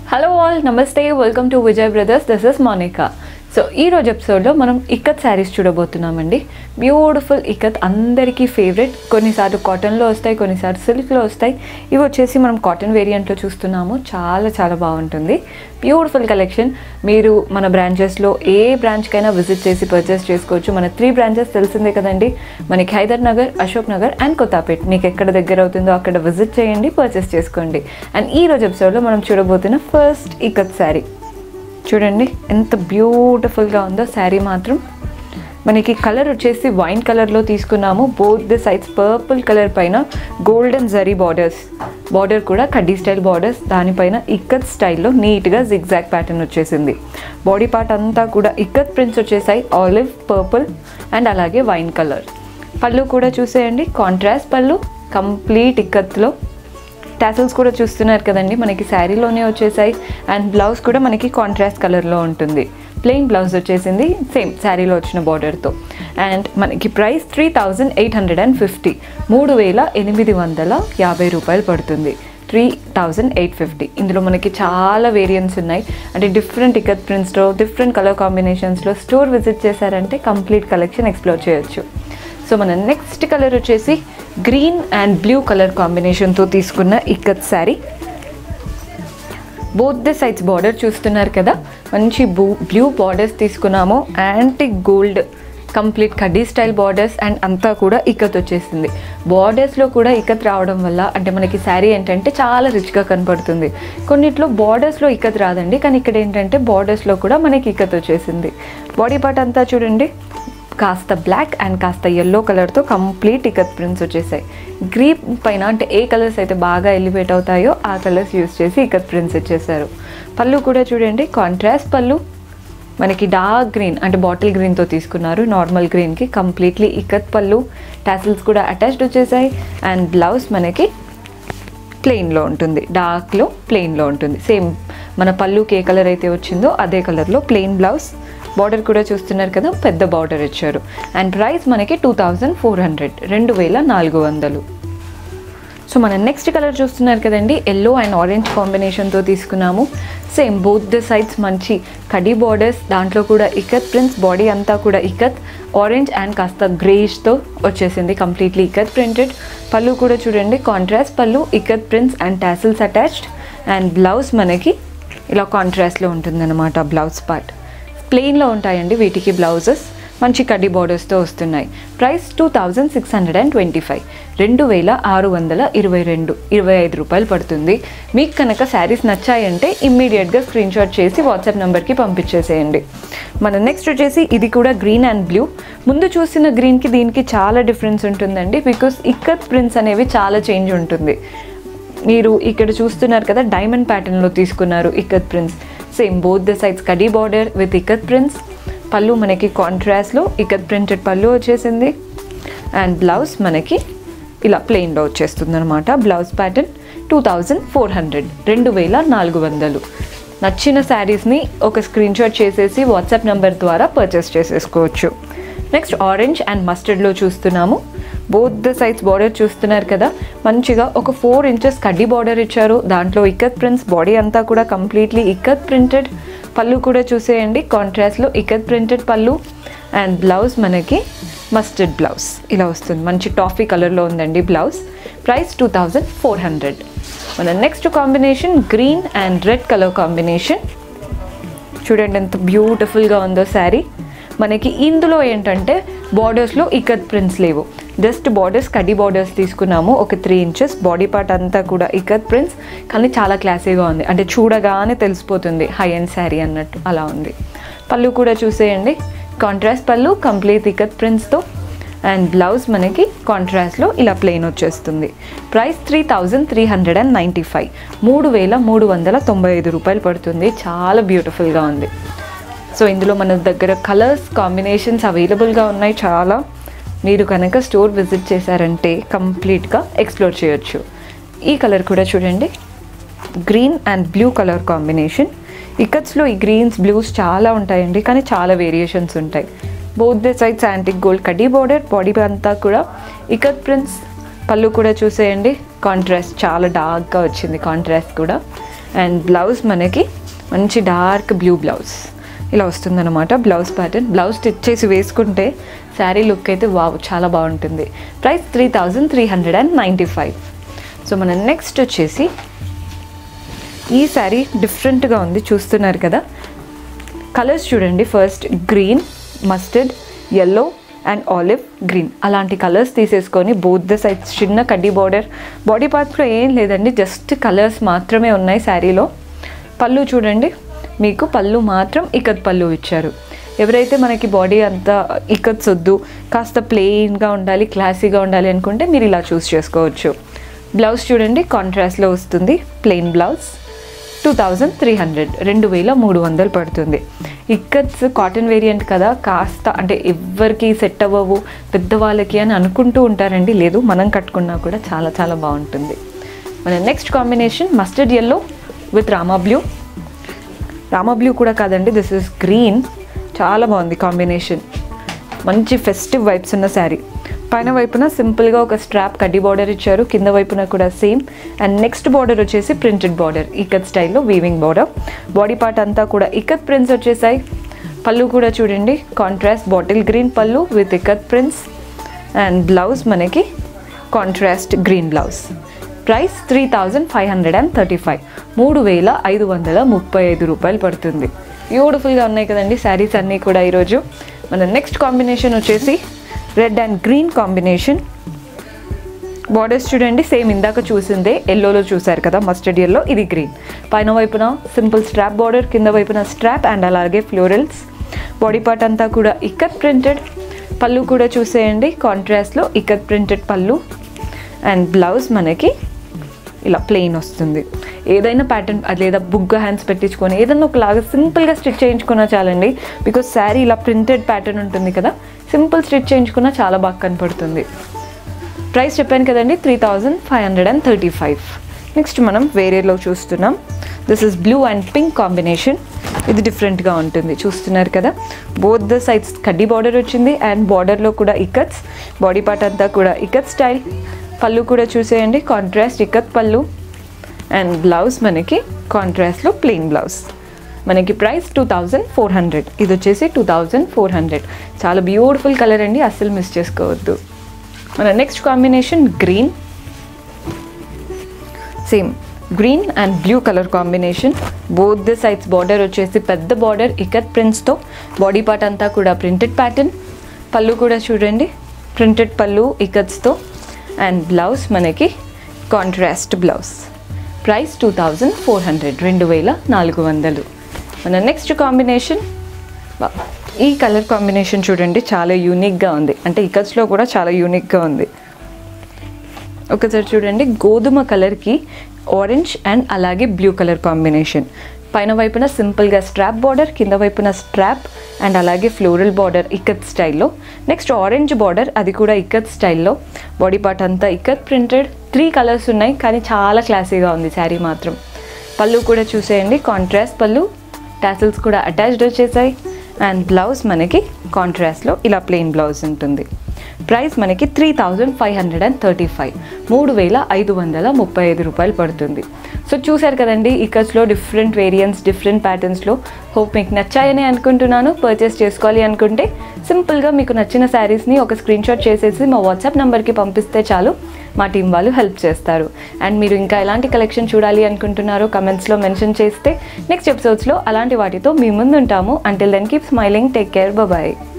hello all నమస్తే welcome to Vijay brothers this is Monica so ఈ రోజు ఎపిసోడ్లో మనం ఇక్కత్ శారీస్ చూడబోతున్నామండి బ్యూటిఫుల్ ఇక్కత్ అందరికీ ఫేవరెట్ కొన్నిసార్లు కాటన్లో వస్తాయి కొన్నిసార్లు సిల్క్లో వస్తాయి ఇవి వచ్చేసి మనం కాటన్ వేరియంట్లో చూస్తున్నాము చాలా చాలా బాగుంటుంది బ్యూటిఫుల్ కలెక్షన్ మీరు మన బ్రాంచెస్లో ఏ బ్రాంచ్కైనా విజిట్ చేసి పర్చేస్ చేసుకోవచ్చు మన త్రీ బ్రాంచెస్ తెలిసిందే కదండి మనకి హైదర్ నగర్ అశోక్ నగర్ అండ్ కొత్తపేట్ మీకు ఎక్కడ దగ్గర అవుతుందో అక్కడ విజిట్ చేయండి పర్చేస్ చేసుకోండి అండ్ ఈ రోజు ఎపిసోడ్లో మనం చూడబోతున్న ఫస్ట్ ఇక్కత్ శారీ చూడండి ఎంత బ్యూటిఫుల్గా ఉందో శారీ మాత్రం మనకి కలర్ వచ్చేసి వైన్ కలర్లో తీసుకున్నాము both the sides purple colour పైన గోల్డెన్ జరీ బార్డర్స్ బార్డర్ కూడా కడ్డీ స్టైల్ బార్డర్స్ దానిపైన ఇక్కత్ స్టైల్లో నీట్గా జిగ్జాగ్ ప్యాటర్న్ వచ్చేసింది బాడీ పార్ట్ అంతా కూడా ఇక్కత్ ప్రింట్స్ వచ్చేసాయి ఆలివ్ పర్పుల్ అండ్ అలాగే వైన్ కలర్ పళ్ళు కూడా చూసేయండి కాంట్రాస్ట్ పళ్ళు కంప్లీట్ ఇక్కత్లో టాసల్స్ కూడా చూస్తున్నారు కదండి మనకి శారీలోనే వచ్చేసాయి అండ్ బ్లౌజ్ కూడా మనకి కాంట్రాస్ట్ కలర్లో ఉంటుంది ప్లెయిన్ బ్లౌజ్ వచ్చేసింది సేమ్ శారీలో వచ్చిన బార్డర్తో అండ్ మనకి price three thousand eight hundred and fifty మూడు వేల ఎనిమిది వందల యాభై రూపాయలు పడుతుంది త్రీ థౌజండ్ ఎయిట్ ఫిఫ్టీ ఇందులో మనకి చాలా వేరియంట్స్ ఉన్నాయి అంటే డిఫరెంట్ ఇకత్ ప్రింట్స్లో డిఫరెంట్ కలర్ కాంబినేషన్స్లో స్టోర్ విజిట్ చేశారంటే కంప్లీట్ కలెక్షన్ ఎక్స్ప్లోర్ చేయొచ్చు సో మన నెక్స్ట్ కలర్ వచ్చేసి గ్రీన్ అండ్ బ్లూ కలర్ కాంబినేషన్తో తీసుకున్న ikat sari both the sides border చూస్తున్నారు కదా మంచి బ్లూ బ్లూ బార్డర్స్ తీసుకున్నాము యాంటిక్ గోల్డ్ కంప్లీట్ కడ్డీ స్టైల్ బార్డర్స్ అండ్ అంతా కూడా ఇక్కత్ వచ్చేసింది బార్డర్స్లో కూడా ఇక్కత్ రావడం వల్ల అంటే మనకి శారీ ఏంటంటే చాలా రిచ్గా కనపడుతుంది కొన్నిట్లో బార్డర్స్లో ఇక్కత్ రాదండి కానీ ఇక్కడ ఏంటంటే బార్డర్స్లో కూడా మనకి ఇక్కత్ వచ్చేసింది బాడీ పార్ట్ అంతా చూడండి కాస్త బ్లాక్ అండ్ కాస్త ఎల్లో కలర్తో కంప్లీట్ ఇకత్ ప్రింట్స్ వచ్చేసాయి గ్రీన్ పైన అంటే ఏ కలర్స్ అయితే బాగా ఎలివేట్ అవుతాయో ఆ కలర్స్ యూస్ చేసి ఇకత్ ప్రింట్స్ ఇచ్చేసారు పళ్ళు కూడా చూడండి కాంట్రాస్ట్ పళ్ళు మనకి డార్క్ గ్రీన్ అంటే బాటిల్ గ్రీన్తో తీసుకున్నారు నార్మల్ గ్రీన్కి కంప్లీట్లీ ఇకత్ పళ్ళు టాసిల్స్ కూడా అటాచ్డ్ వచ్చేసాయి అండ్ బ్లౌజ్ మనకి ప్లెయిన్లో ఉంటుంది డార్క్లో ప్లెయిన్లో ఉంటుంది సేమ్ మన పళ్ళుకి ఏ కలర్ అయితే వచ్చిందో అదే కలర్లో ప్లెయిన్ బ్లౌజ్ బార్డర్ కూడా చూస్తున్నారు కదా పెద్ద బార్డర్ ఇచ్చారు అండ్ ప్రైస్ మనకి టూ థౌజండ్ ఫోర్ హండ్రెడ్ రెండు వేల నాలుగు వందలు సో మన నెక్స్ట్ కలర్ చూస్తున్నారు కదండి ఎల్లో అండ్ ఆరెంజ్ కాంబినేషన్తో తీసుకున్నాము సేమ్ బోత్ ద సైడ్స్ మంచి కడీ బార్డర్స్ దాంట్లో కూడా ఇకత్ ప్రింట్స్ బాడీ అంతా కూడా ఇకత్ ఆరెంజ్ అండ్ కాస్త గ్రేష్తో వచ్చేసింది కంప్లీట్లీ ఇకత్ ప్రింటెడ్ పళ్ళు కూడా చూడండి కాంట్రాస్ట్ పళ్ళు ikat prints and tassels attached and blouse మనకి ఇలా కాంట్రాస్ట్లో ఉంటుందన్నమాట బ్లౌజ్ పార్ట్ ప్లెయిన్లో ఉంటాయండి వీటికి బ్లౌజెస్ మంచి కడ్డీ బార్డర్స్తో వస్తున్నాయి price two thousand six hundred and twenty five రెండు వేల ఆరు వందల ఇరవై రెండు ఇరవై ఐదు రూపాయలు పడుతుంది మీకు కనుక శారీస్ నచ్చాయంటే ఇమ్మీడియట్గా స్క్రీన్ షాట్ చేసి వాట్సాప్ నెంబర్కి పంపించేసేయండి మన నెక్స్ట్ వచ్చేసి ఇది కూడా గ్రీన్ అండ్ బ్లూ ముందు చూసిన గ్రీన్కి దీనికి చాలా డిఫరెన్స్ ఉంటుందండి బికాస్ ఇక్కత్ ప్రింట్స్ అనేవి చాలా చేంజ్ ఉంటుంది మీరు ఇక్కడ చూస్తున్నారు కదా డైమండ్ ప్యాటర్న్లో తీసుకున్నారు ikat prints same both the sides కడీ బార్డర్ విత్ ఇకత్ ప్రింట్స్ పళ్ళు మనకి కాంట్రాస్ట్లో ఇకత్ ప్రింటెడ్ పళ్ళు వచ్చేసింది అండ్ బ్లౌజ్ మనకి ఇలా ప్లెయిన్లో వచ్చేస్తుంది అనమాట blouse pattern two thousand four hundred రెండు వేల నాలుగు వందలు నచ్చిన శారీస్ని ఒక స్క్రీన్ షాట్ చేసేసి వాట్సాప్ నెంబర్ ద్వారా పర్చేస్ చేసేసుకోవచ్చు నెక్స్ట్ ఆరెంజ్ అండ్ మస్టర్డ్లో చూస్తున్నాము బోత్ ద సైడ్స్ బార్డర్ చూస్తున్నారు కదా మంచిగా ఒక ఫోర్ ఇంచెస్ కడ్డీ బార్డర్ ఇచ్చారు దాంట్లో ఇక్కత్ ప్రింట్స్ బాడీ అంతా కూడా కంప్లీట్లీ ఇక్కత్ ప్రింటెడ్ పళ్ళు కూడా చూసేయండి కాంట్రాస్ట్లో ఇక్కత్ ప్రింటెడ్ పళ్ళు అండ్ బ్లౌజ్ మనకి మస్టర్డ్ బ్లౌజ్ ఇలా వస్తుంది మంచి టాఫీ కలర్లో ఉందండి blouse price two thousand four hundred మన next combination green and red colour combination చూడండి ఎంత బ్యూటిఫుల్గా ఉందో శారీ మనకి ఇందులో ఏంటంటే బార్డర్స్లో ఇకత్ ప్రింట్స్ లేవు జస్ట్ బార్డర్స్ కడ్డీ బార్డర్స్ తీసుకున్నాము ఒక త్రీ ఇంచెస్ బాడీ పార్ట్ అంతా కూడా ఇకత్ ప్రింట్స్ కానీ చాలా క్లాసీగా ఉంది అంటే చూడగానే తెలిసిపోతుంది హై అండ్ శారీ అన్నట్టు అలా ఉంది పళ్ళు కూడా చూసేయండి కాంట్రాస్ట్ పళ్ళు కంప్లీట్ ఇకత్ ప్రింట్స్తో అండ్ బ్లౌజ్ మనకి కాంట్రాస్ట్లో ఇలా ప్లెయిన్ వచ్చేస్తుంది price three thousand three hundred and ninety five మూడు వేల మూడు వందల తొంభై ఐదు రూపాయలు పడుతుంది చాలా బ్యూటిఫుల్గా ఉంది సో ఇందులో మన దగ్గర కలర్స్ కాంబినేషన్స్ అవైలబుల్గా ఉన్నాయి చాలా మీరు కనుక స్టోర్ విజిట్ చేశారంటే కంప్లీట్గా ఎక్స్ప్లోర్ చేయొచ్చు ఈ కలర్ కూడా చూడండి green and blue colour combination ఇకట్స్లో ఈ గ్రీన్స్ బ్లూస్ చాలా ఉంటాయండి కానీ చాలా వేరియేషన్స్ ఉంటాయి both the sides antique gold కడ్డీ బోర్డర్ బాడీ అంతా కూడా ఇకత్ ప్రింట్స్ పళ్ళు కూడా చూసేయండి కాంట్రాస్ట్ చాలా డార్క్గా వచ్చింది కాంట్రాస్ట్ కూడా అండ్ బ్లౌజ్ మనకి మంచి డార్క్ బ్లూ బ్లౌజ్ ఇలా వస్తుందన్నమాట బ్లౌజ్ ప్యాటర్న్ బ్లౌజ్ స్టిచ్ చేసి వేసుకుంటే శారీ లుక్ అయితే వావ్ చాలా బాగుంటుంది price three thousand three hundred and ninety five so మన నెక్స్ట్ వచ్చేసి ఈ శారీ డిఫరెంట్గా ఉంది చూస్తున్నారు కదా కలర్స్ చూడండి first green mustard yellow and olive green అలాంటి కలర్స్ తీసేసుకొని బోత్ ద సైడ్స్ చిన్న కడ్డీ బార్డర్ బాడీ పార్ట్స్లో ఏం లేదండి జస్ట్ కలర్స్ మాత్రమే ఉన్నాయి శారీలో పళ్ళు చూడండి మీకు పళ్ళు మాత్రం ఇకత్ పళ్ళు ఇచ్చారు ఎవరైతే మనకి బాడీ అంతా ఇకత్స్ వద్దు కాస్త ప్లెయిన్గా ఉండాలి క్లాసీగా ఉండాలి అనుకుంటే మీరు ఇలా చూస్ చేసుకోవచ్చు బ్లౌజ్ చూడండి కాంట్రాస్ట్లో వస్తుంది plain blouse two thousand three hundred రెండు వేల మూడు వందలు పడుతుంది ఇక్కత్స్ కాటన్ వేరియంట్ కదా కాస్త అంటే ఎవరికి సెట్ అవ్వవు పెద్దవాళ్ళకి అని అనుకుంటూ ఉంటారండి లేదు మనం కట్టుకున్నా కూడా చాలా చాలా బాగుంటుంది మన next combination mustard yellow with Rama blue Rama blue కూడా కాదండి దిస్ ఇస్ గ్రీన్ చాలా బాగుంది కాంబినేషన్ మంచి ఫెస్టివ్ వైబ్స్ ఉన్న శారీ పైన వైపున సింపుల్గా ఒక స్ట్రాప్ కడ్డీ బార్డర్ ఇచ్చారు కింద వైపున కూడా సేమ్ అండ్ నెక్స్ట్ బార్డర్ వచ్చేసి ప్రింటెడ్ బార్డర్ ఇకత్ స్టైల్లో వీవింగ్ బార్డర్ బాడీ పార్ట్ అంతా కూడా ఇకత్ ప్రింట్స్ వచ్చేసాయి పళ్ళు కూడా చూడండి కాంట్రాస్ట్ బాటిల్ గ్రీన్ పళ్ళు with ikat prints and blouse మనకి contrast green blouse price three thousand five hundred and thirty five మూడు వేల ఐదు వందల ముప్పై ఐదు రూపాయలు పడుతుంది బ్యూటిఫుల్గా ఉన్నాయి కదండి శారీస్ అన్నీ కూడా ఈరోజు మన నెక్స్ట్ కాంబినేషన్ వచ్చేసి red and green combination borders చూడండి సేమ్ ఇందాక చూసిందే ఎల్లోలో చూసారు కదా మస్టర్డ్ ఎల్లో ఇది గ్రీన్ పైన వైపున సింపుల్ స్ట్రాప్ బార్డర్ కింద వైపున స్ట్రాప్ అండ్ అలాగే ఫ్లోరల్స్ బాడీ పార్ట్ అంతా కూడా ఇక్కత్ ప్రింటెడ్ పళ్ళు కూడా చూసేయండి కాంట్రాస్ట్లో ఇక్కత్ ప్రింటెడ్ పళ్ళు అండ్ బ్లౌజ్ మనకి ఇలా ప్లెయిన్ వస్తుంది ఏదైనా ప్యాటర్న్ లేదా బుగ్గ హ్యాండ్స్ పెట్టించుకొని ఏదైనా ఒకలాగా సింపుల్గా స్టిచ్ చేయించుకున్నా చాలండి బికాస్ శారీ ఇలా ప్రింటెడ్ ప్యాటర్న్ ఉంటుంది కదా సింపుల్ స్టిచ్ చేయించుకున్నా చాలా బాగా కనపడుతుంది ప్రైస్ చెప్పాను కదండి three thousand five hundred and thirty five next మనం వేరేలో చూస్తున్నాం this is blue and pink combination ఇది డిఫరెంట్గా ఉంటుంది చూస్తున్నారు కదా బోత్ ద సైడ్స్ కడ్డీ బార్డర్ వచ్చింది అండ్ బార్డర్లో కూడా ఇకత్స్ బాడీ పార్ట్ అంతా కూడా ఇకత్ స్టైల్ పళ్ళు కూడా చూసేయండి కాంట్రాస్ట్ ఇకత్ పళ్ళు అండ్ బ్లౌజ్ మనకి కాంట్రాస్ట్లో ప్లెయిన్ బ్లౌజ్ మనకి price two thousand four hundred ఇది వచ్చేసి టూ థౌజండ్ ఫోర్ హండ్రెడ్ చాలా బ్యూటిఫుల్ కలర్ అండి అస్సలు మిస్ చేసుకోవద్దు మన next combination green same green and blue colour combination both the sides border వచ్చేసి పెద్ద బార్డర్ ఇకత్ ప్రింట్స్తో బాడీ పార్ట్ అంతా కూడా ప్రింటెడ్ ప్యాటర్న్ పళ్ళు కూడా చూడండి ప్రింటెడ్ పళ్ళు ఇకత్స్తో అండ్ బ్లౌజ్ మనకి contrast blouse price two thousand four hundred రెండు వేల నాలుగు వందలు మన నెక్స్ట్ కాంబినేషన్ ఈ కలర్ కాంబినేషన్ చూడండి చాలా యూనిక్గా ఉంది అంటే ఇకత్స్లో కూడా చాలా యూనిక్గా ఉంది ఒకసారి చూడండి గోధుమ కలర్కి ఆరెంజ్ అండ్ అలాగే బ్లూ కలర్ కాంబినేషన్ పైన వైపున సింపుల్గా స్ట్రాప్ బార్డర్ కింద వైపున స్ట్రాప్ అండ్ అలాగే ఫ్లోరల్ బార్డర్ ఇక్కత్ స్టైల్లో నెక్స్ట్ ఆరెంజ్ బార్డర్ అది కూడా ఇక్కత్ స్టైల్లో బాడీ పార్ట్ అంతా ఇక్కత్ ప్రింటెడ్ త్రీ కలర్స్ ఉన్నాయి కానీ చాలా క్లాసీగా ఉంది శారీ మాత్రం పళ్ళు కూడా చూసేయండి కాంట్రాస్ట్ పళ్ళు టాసిల్స్ కూడా అటాచ్డ్ వచ్చేసాయి అండ్ బ్లౌజ్ మనకి కాంట్రాస్ట్లో ఇలా ప్లెయిన్ బ్లౌజ్ ఉంటుంది ప్రైస్ మనకి three thousand five hundred and thirty five మూడు వేల ఐదు వందల ముప్పై ఐదు రూపాయలు పడుతుంది సో చూశారు కదండి ఇకస్లో డిఫరెంట్ వేరియంట్స్ డిఫరెంట్ ప్యాటర్న్స్లో హోప్ మీకు నచ్చాయని అనుకుంటున్నాను పర్చేస్ చేసుకోవాలి అనుకుంటే సింపుల్గా మీకు నచ్చిన శారీస్ని ఒక స్క్రీన్ షాట్ చేసేసి మా వాట్సాప్ నెంబర్కి పంపిస్తే చాలు మా టీం వాళ్ళు హెల్ప్ చేస్తారు అండ్ మీరు ఇంకా ఎలాంటి కలెక్షన్ చూడాలి అనుకుంటున్నారో కమెంట్స్లో మెన్షన్ చేస్తే నెక్స్ట్ ఎపిసోడ్స్లో అలాంటి వాటితో మీ ముందు ఉంటాము until then keep smiling take care bye